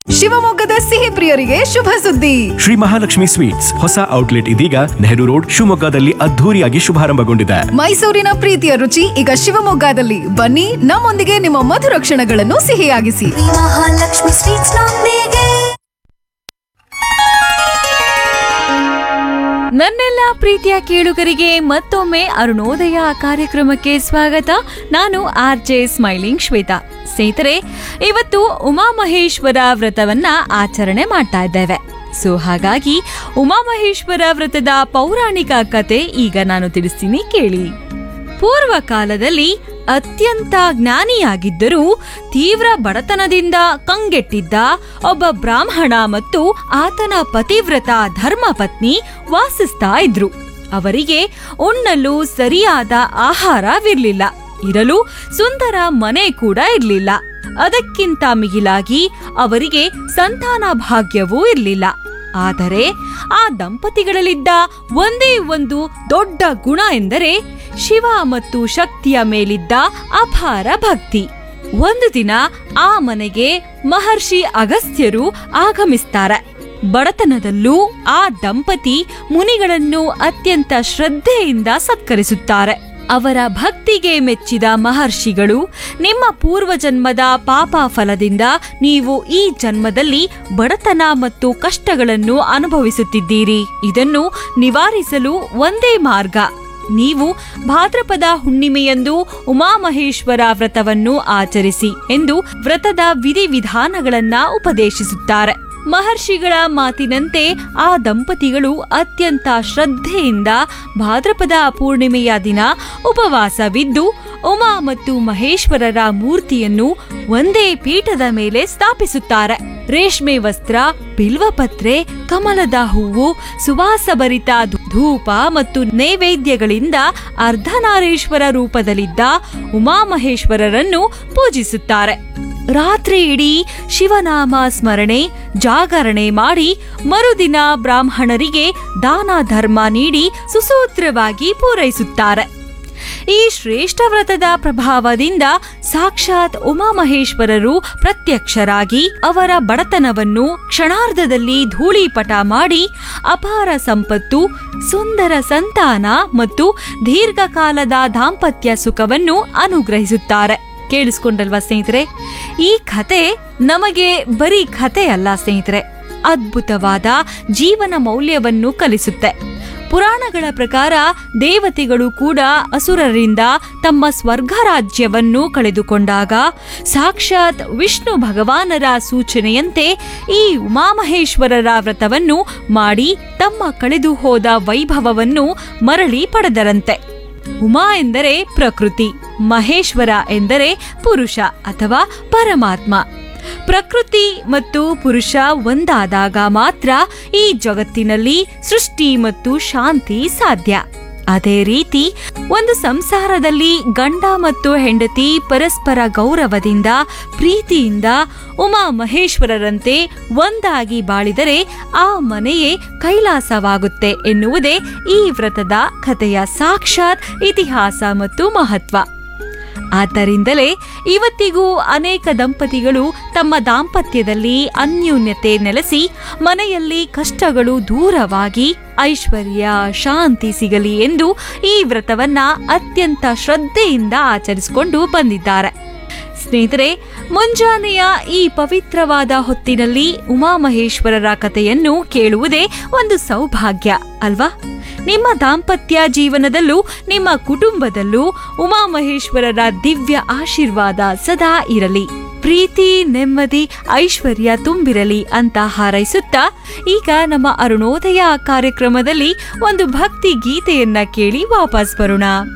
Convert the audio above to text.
ಶಿವಮೊಗ್ಗದ ಸಿಹಿ ಪ್ರಿಯರಿಗೆ ಶುಭ ಸುದ್ದಿ ಶ್ರೀ ಮಹಾಲಕ್ಷ್ಮಿ ಸ್ವೀಟ್ಸ್ ಹೊಸ ಔಟ್ಲೆಟ್ ಇದೀಗ ನೆಹರು ರೋಡ್ ಶಿವಮೊಗ್ಗದಲ್ಲಿ ಅದ್ಧೂರಿಯಾಗಿ ಶುಭಾರಂಭಗೊಂಡಿದೆ ಮೈಸೂರಿನ ಪ್ರೀತಿಯ ರುಚಿ ಈಗ ಶಿವಮೊಗ್ಗದಲ್ಲಿ ಬನ್ನಿ ನಮ್ಮೊಂದಿಗೆ ನಿಮ್ಮ ಮಧುರ ಕ್ಷಣಗಳನ್ನು ಸಿಹಿಯಾಗಿಸಿ ಶ್ರೀ ಮಹಾಲಕ್ಷ್ಮಿ ಸ್ವೀಟ್ಸ್ ನೊಂದಿಗೆ ನನ್ನೆಲ್ಲ ಪ್ರೀತಿಯ ಕೇಳುಗರಿಗೆ ಮತ್ತೊಮ್ಮೆ ಅರುಣೋದಯ ಕಾರ್ಯಕ್ರಮಕ್ಕೆ ಸ್ವಾಗತ ನಾನು ಆರ್ ಜೆ ಸ್ಮೈಲಿಂಗ್ ಶ್ವೇತಾ ಸ್ನೇಹಿತರೆ ಇವತ್ತು ಉಮಾಮಹೇಶ್ವರ ವ್ರತವನ್ನ ಆಚರಣೆ ಮಾಡ್ತಾ ಇದ್ದೇವೆ ಸೊ ಹಾಗಾಗಿ ಉಮಾಮಹೇಶ್ವರ ವ್ರತದ ಪೌರಾಣಿಕ ಕತೆ ಈಗ ನಾನು ತಿಳಿಸ್ತೀನಿ ಕೇಳಿ ಪೂರ್ವ ಕಾಲದಲ್ಲಿ ಅತ್ಯಂತ ಜ್ಞಾನಿಯಾಗಿದ್ದರೂ ತೀವ್ರ ಬಡತನದಿಂದ ಕಂಗೆಟ್ಟಿದ್ದ ಒಬ್ಬ ಬ್ರಾಹ್ಮಣ ಮತ್ತು ಆತನ ಪತಿವ್ರತ ಧರ್ಮಪತ್ನಿ ವಾಸಿಸ್ತಾ ಇದ್ರು ಅವರಿಗೆ ಉಣ್ಣಲು ಸರಿಯಾದ ಆಹಾರವಿರ್ಲಿಲ್ಲ ಇರಲು ಸುಂದರ ಮನೆ ಕೂಡ ಇರ್ಲಿಲ್ಲ ಅದಕ್ಕಿಂತ ಮಿಗಿಲಾಗಿ ಅವರಿಗೆ ಸಂತಾನ ಭಾಗ್ಯವೂ ಇರ್ಲಿಲ್ಲ ಆದರೆ ಆ ದಂಪತಿಗಳಲ್ಲಿದ್ದ ಒಂದೇ ಒಂದು ದೊಡ್ಡ ಗುಣ ಎಂದರೆ ಶಿವ ಮತ್ತು ಶಕ್ತಿಯ ಮೇಲಿದ್ದ ಅಪಾರ ಭಕ್ತಿ ಒಂದು ದಿನ ಆ ಮನೆಗೆ ಮಹರ್ಷಿ ಅಗಸ್ತ್ಯರು ಆಗಮಿಸ್ತಾರೆ ಬಡತನದಲ್ಲೂ ಆ ದಂಪತಿ ಮುನಿಗಳನ್ನು ಅತ್ಯಂತ ಶ್ರದ್ಧೆಯಿಂದ ಸತ್ಕರಿಸುತ್ತಾರೆ ಅವರ ಭಕ್ತಿಗೆ ಮೆಚ್ಚಿದ ಮಹರ್ಷಿಗಳು ನಿಮ್ಮ ಪೂರ್ವಜನ್ಮದ ಪಾಪ ಫಲದಿಂದ ನೀವು ಈ ಜನ್ಮದಲ್ಲಿ ಬಡತನ ಮತ್ತು ಕಷ್ಟಗಳನ್ನು ಅನುಭವಿಸುತ್ತಿದ್ದೀರಿ ಇದನ್ನು ನಿವಾರಿಸಲು ಒಂದೇ ಮಾರ್ಗ ನೀವು ಭಾದ್ರಪದ ಹುಣ್ಣಿಮೆಯಂದು ಉಮಾಮಹೇಶ್ವರ ವ್ರತವನ್ನು ಆಚರಿಸಿ ಎಂದು ವ್ರತದ ವಿಧಿವಿಧಾನಗಳನ್ನ ಉಪದೇಶಿಸುತ್ತಾರೆ ಮಹರ್ಷಿಗಳ ಮಾತಿನಂತೆ ಆ ದಂಪತಿಗಳು ಅತ್ಯಂತ ಶ್ರದ್ಧೆಯಿಂದ ಭಾದ್ರಪದ ಪೂರ್ಣಿಮೆಯ ದಿನ ಉಪವಾಸವಿದ್ದು ಉಮಾ ಮತ್ತು ಮಹೇಶ್ವರರ ಮೂರ್ತಿಯನ್ನು ಒಂದೇ ಪೀಠದ ಮೇಲೆ ಸ್ಥಾಪಿಸುತ್ತಾರೆ ರೇಷ್ಮೆ ವಸ್ತ್ರ ಬಿಲ್ವಪತ್ರೆ ಕಮಲದ ಹೂವು ಸುವಾಸಭರಿತ ಧೂಪ ಮತ್ತು ನೈವೇದ್ಯಗಳಿಂದ ಅರ್ಧನಾರೀಶ್ವರ ರೂಪದಲ್ಲಿದ್ದ ಉಮಾಮಹೇಶ್ವರರನ್ನು ಪೂಜಿಸುತ್ತಾರೆ ರಾತ್ರಿ ಇಡೀ ಶಿವನಾಮ ಸ್ಮರಣೆ ಜಾಗರಣೆ ಮಾಡಿ ಮರುದಿನ ಬ್ರಾಹ್ಮಣರಿಗೆ ದಾನ ಧರ್ಮ ನೀಡಿ ಸುಸೂತ್ರವಾಗಿ ಪೂರೈಸುತ್ತಾರೆ ಈ ಶ್ರೇಷ್ಠ ವ್ರತದ ಪ್ರಭಾವದಿಂದ ಸಾಕ್ಷಾತ್ ಉಮಾಮಹೇಶ್ವರರು ಪ್ರತ್ಯಕ್ಷರಾಗಿ ಅವರ ಬಡತನವನ್ನು ಕ್ಷಣಾರ್ಧದಲ್ಲಿ ಧೂಳೀಪಟ ಮಾಡಿ ಅಪಾರ ಸಂಪತ್ತು ಸುಂದರ ಸಂತಾನ ಮತ್ತು ದೀರ್ಘಕಾಲದ ದಾಂಪತ್ಯ ಸುಖವನ್ನು ಅನುಗ್ರಹಿಸುತ್ತಾರೆ ಕೇಳಿಸ್ಕೊಂಡಲ್ವಾ ಸ್ನೇಹಿತರೆ ಈ ಕತೆ ನಮಗೆ ಬರೀ ಕತೆ ಅಲ್ಲ ಸ್ನೇಹಿತರೆ ಅದ್ಭುತವಾದ ಜೀವನ ಮೌಲ್ಯವನ್ನು ಕಲಿಸುತ್ತೆ ಪುರಾಣಗಳ ಪ್ರಕಾರ ದೇವತೆಗಳು ಕೂಡ ಅಸುರರಿಂದ ತಮ್ಮ ಸ್ವರ್ಗ ರಾಜ್ಯವನ್ನು ಕಳೆದುಕೊಂಡಾಗ ಸಾಕ್ಷಾತ್ ವಿಷ್ಣು ಭಗವಾನರ ಸೂಚನೆಯಂತೆ ಈ ಉಮಾಮಹೇಶ್ವರರ ವ್ರತವನ್ನು ಮಾಡಿ ತಮ್ಮ ಕಳೆದು ಹೋದ ವೈಭವವನ್ನು ಮರಳಿ ಪಡೆದರಂತೆ ಉಮಾ ಎಂದರೆ ಪ್ರಕೃತಿ ಮಹೇಶ್ವರ ಎಂದರೆ ಪುರುಷ ಅಥವಾ ಪರಮಾತ್ಮ ಪ್ರಕೃತಿ ಮತ್ತು ಪುರುಷ ಒಂದಾದಾಗ ಮಾತ್ರ ಈ ಜಗತ್ತಿನಲ್ಲಿ ಸೃಷ್ಟಿ ಮತ್ತು ಶಾಂತಿ ಸಾಧ್ಯ ಅದೇ ರೀತಿ ಒಂದು ಸಂಸಾರದಲ್ಲಿ ಗಂಡ ಮತ್ತು ಹೆಂಡತಿ ಪರಸ್ಪರ ಗೌರವದಿಂದ ಪ್ರೀತಿಯಿಂದ ಉಮಾ ಮಹೇಶ್ವರರಂತೆ ಒಂದಾಗಿ ಬಾಳಿದರೆ ಆ ಮನೆಯೇ ಕೈಲಾಸವಾಗುತ್ತೆ ಎನ್ನುವುದೇ ಈ ವ್ರತದ ಕಥೆಯ ಸಾಕ್ಷಾತ್ ಇತಿಹಾಸ ಮತ್ತು ಮಹತ್ವ ಆದ್ದರಿಂದಲೇ ಇವತ್ತಿಗೂ ಅನೇಕ ದಂಪತಿಗಳು ತಮ್ಮ ದಾಂಪತ್ಯದಲ್ಲಿ ಅನ್ಯೂನ್ಯತೆ ನೆಲೆಸಿ ಮನೆಯಲ್ಲಿ ಕಷ್ಟಗಳು ದೂರವಾಗಿ ಐಶ್ವರ್ಯ ಶಾಂತಿ ಸಿಗಲಿ ಎಂದು ಈ ವ್ರತವನ್ನ ಅತ್ಯಂತ ಶ್ರದ್ಧೆಯಿಂದ ಆಚರಿಸಿಕೊಂಡು ಬಂದಿದ್ದಾರೆ ಸ್ನೇಹಿತರೆ ಮುಂಜಾನೆಯ ಈ ಪವಿತ್ರವಾದ ಹೊತ್ತಿನಲ್ಲಿ ಉಮಾಮಹೇಶ್ವರರ ಕಥೆಯನ್ನು ಕೇಳುವುದೇ ಒಂದು ಸೌಭಾಗ್ಯ ಅಲ್ವಾ ನಿಮ್ಮ ದಾಂಪತ್ಯ ಜೀವನದಲ್ಲೂ ನಿಮ್ಮ ಕುಟುಂಬದಲ್ಲೂ ಉಮಾಮಹೇಶ್ವರರ ದಿವ್ಯ ಆಶೀರ್ವಾದ ಸದಾ ಇರಲಿ ಪ್ರೀತಿ ನೆಮ್ಮದಿ ಐಶ್ವರ್ಯ ತುಂಬಿರಲಿ ಅಂತ ಹಾರೈಸುತ್ತಾ ಈಗ ನಮ್ಮ ಅರುಣೋದಯ ಕಾರ್ಯಕ್ರಮದಲ್ಲಿ ಒಂದು ಭಕ್ತಿ ಗೀತೆಯನ್ನ ಕೇಳಿ ವಾಪಸ್ ಬರೋಣ